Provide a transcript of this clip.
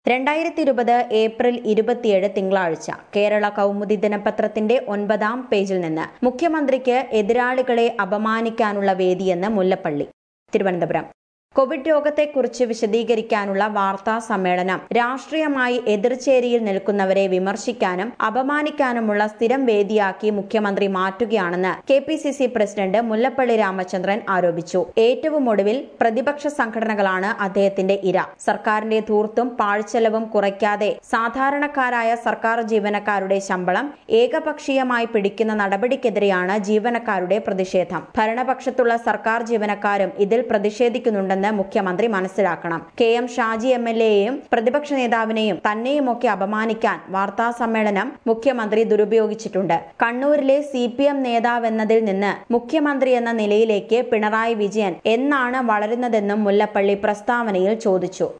രണ്ടായിരത്തി ഇരുപത് ഏപ്രിൽ ഇരുപത്തിയേഴ് തിങ്കളാഴ്ച കേരള കൗമുദി ദിനപത്രത്തിന്റെ ഒൻപതാം പേജിൽ നിന്ന് മുഖ്യമന്ത്രിക്ക് എതിരാളികളെ അപമാനിക്കാനുള്ള വേദിയെന്ന് മുല്ലപ്പള്ളി തിരുവനന്തപുരം കോവിഡ് രോഗത്തെക്കുറിച്ച് വിശദീകരിക്കാനുള്ള വാർത്താ സമ്മേളനം രാഷ്ട്രീയമായി എതിർചേരിയിൽ നിൽക്കുന്നവരെ വിമർശിക്കാനും അപമാനിക്കാനുമുള്ള സ്ഥിരം വേദിയാക്കി മുഖ്യമന്ത്രി മാറ്റുകയാണെന്ന് K P C C president Mullappally Ramachandran ആരോപിച്ചു ഏറ്റവും ഒടുവിൽ പ്രതിപക്ഷ സംഘടനകളാണ് അദ്ദേഹത്തിന്റെ ഇര സർക്കാരിന്റെ ധൂർത്തും പാഴ്ചെലവും കുറയ്ക്കാതെ സാധാരണക്കാരായ സർക്കാർ ജീവനക്കാരുടെ ശമ്പളം ഏകപക്ഷീയമായി പിടിക്കുന്ന നടപടിക്കെതിരെയാണ് ജീവനക്കാരുടെ പ്രതിഷേധം ഭരണപക്ഷത്തുള്ള സർക്കാർ ജീവനക്കാരും ഇതിൽ പ്രതിഷേധിക്കുന്നുണ്ടെന്ന് മുഖ്യമന്ത്രി മനസ്സിലാക്കണം K M Shaji M L എയെയും പ്രതിപക്ഷ നേതാവിനെയും തന്നെയുമൊക്കെ അപമാനിക്കാൻ വാർത്താ സമ്മേളനം മുഖ്യമന്ത്രി ദുരുപയോഗിച്ചിട്ടുണ്ട് കണ്ണൂരിലെ സി പി എം നേതാവെന്നതിൽ നിന്ന് മുഖ്യമന്ത്രി എന്ന നിലയിലേക്ക് പിണറായി വിജയൻ എന്നാണ് വളരുന്നതെന്നും മുല്ലപ്പള്ളി പ്രസ്താവനയിൽ ചോദിച്ചു